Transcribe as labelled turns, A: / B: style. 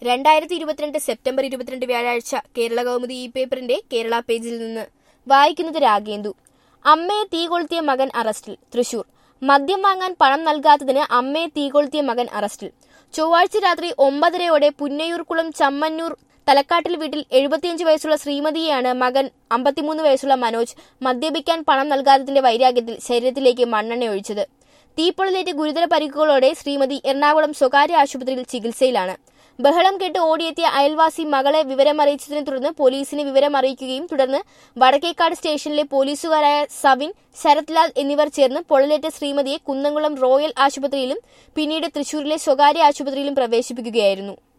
A: രണ്ടായിരത്തി ഇരുപത്തിരണ്ട് സെപ്റ്റംബർ ഇരുപത്തിരണ്ട് വ്യാഴാഴ്ച കേരള കൗമുദി ഇ പേപ്പറിന്റെ കേരള പേജിൽ നിന്ന് വായിക്കുന്നത് രാഗേന്ദു അമ്മയെ തീ കൊളുത്തിയ മകൻ അറസ്റ്റിൽ തൃശൂർ മദ്യം വാങ്ങാൻ പണം നൽകാത്തതിന് അമ്മയെ തീ കൊളുത്തിയ മകൻ അറസ്റ്റിൽ ചൊവ്വാഴ്ച രാത്രി ഒമ്പതരയോടെ പുന്നയൂർക്കുളം ചമ്മന്നൂർ തലക്കാട്ടിൽ വീട്ടിൽ എഴുപത്തിയഞ്ച് വയസ്സുള്ള ശ്രീമതിയെയാണ് മകൻ അമ്പത്തിമൂന്ന് വയസ്സുള്ള മനോജ് മദ്യപിക്കാൻ പണം നൽകാത്തതിന്റെ വൈരാഗ്യത്തിൽ ശരീരത്തിലേക്ക് മണ്ണെണ്ണ ഒഴിച്ചത് തീപ്പൊള്ളലേറ്റ് ഗുരുതര പരിക്കുകളോടെ ശ്രീമതി എറണാകുളം സ്വകാര്യ ആശുപത്രിയിൽ ചികിത്സയിലാണ് ബഹളം കേട്ട് ഓടിയെത്തിയ അയൽവാസി മകളെ വിവരമറിയിച്ചതിനെ തുടർന്ന് പോലീസിനെ വിവരമറിയിക്കുകയും തുടർന്ന് വടക്കേക്കാട് സ്റ്റേഷനിലെ പോലീസുകാരായ സവിൻ ശരത് ലാൽ എന്നിവർ ചേർന്ന് പൊള്ളലേറ്റ ശ്രീമതിയെ കുന്നംകുളം റോയൽ ആശുപത്രിയിലും പിന്നീട് തൃശൂരിലെ സ്വകാര്യ ആശുപത്രിയിലും പ്രവേശിപ്പിക്കുകയായിരുന്നു